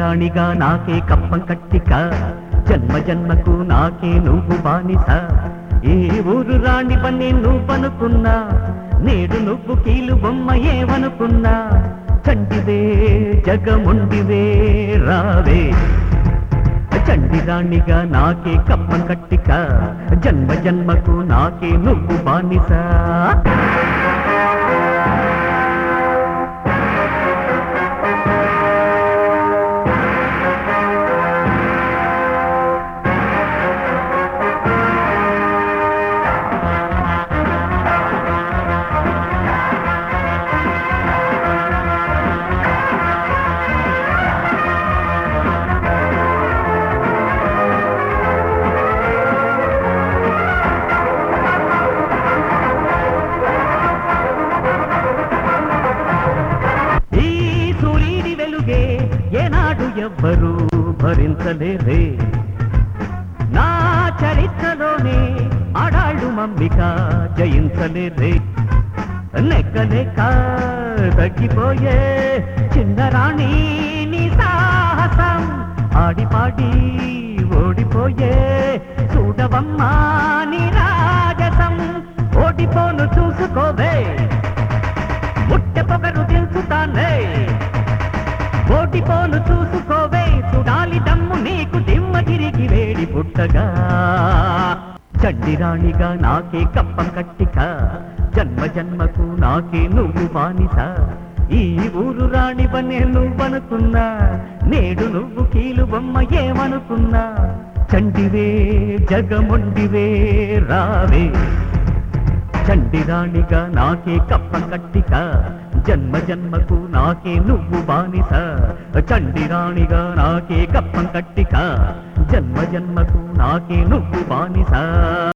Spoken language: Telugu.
చండిరాణిగా నాకే కప్పం కట్టిక జన్మ జన్మకు నాకే నువ్వు బానిస ఏ ఊరు రాణి పని నువ్వనుకున్నా నేడు నువ్వు కీలు బొమ్మ ఏమనుకున్నా చండివే జగముండివే రావే చండిరాణిగా నాకే కప్పం కట్టిక జన్మ జన్మకు నాకే నువ్వు బానిస ఈ సూర్యుడి వెలుగే ఏనాడు ఎవ్వరూ భరించలేరే నా చరిత్రలోనే ఆడాళ్ళు మమ్మిక జయించలేరే నెక్కలేక తగ్గిపోయే చిన్నరాణి నీ సాహసం ఆడిపాడి ఓడిపోయే చూడవమ్మా నీ రాజసం ఓడిపోను చూసుకోవే ముట్టె పొగరు తెలుసుతానే ఓటిపోను చూసుకోవే చూడాలి దమ్ము నీకు దిమ్మ తిరిగి వేడి పుట్టగా చండిరాణిగా నాకే కప్పం కట్టిక జన్మ జన్మకు నాకే నువ్వు బానిస ఈ ఊరు రాణి బనే నువ్వనుకున్నా నేడు నువ్వు కీలు బొమ్మ ఏమనుకున్నా చండివే జగముండివే రావే చండిరాణిగా నాకే కప్పం కట్టిక జన్మ జన్మకు నాకే నువ్వు బానిస చండిరాణిగా నాకే కప్పం కట్టిక జన్మ జన్మకు నాకే నువ్వు బానిస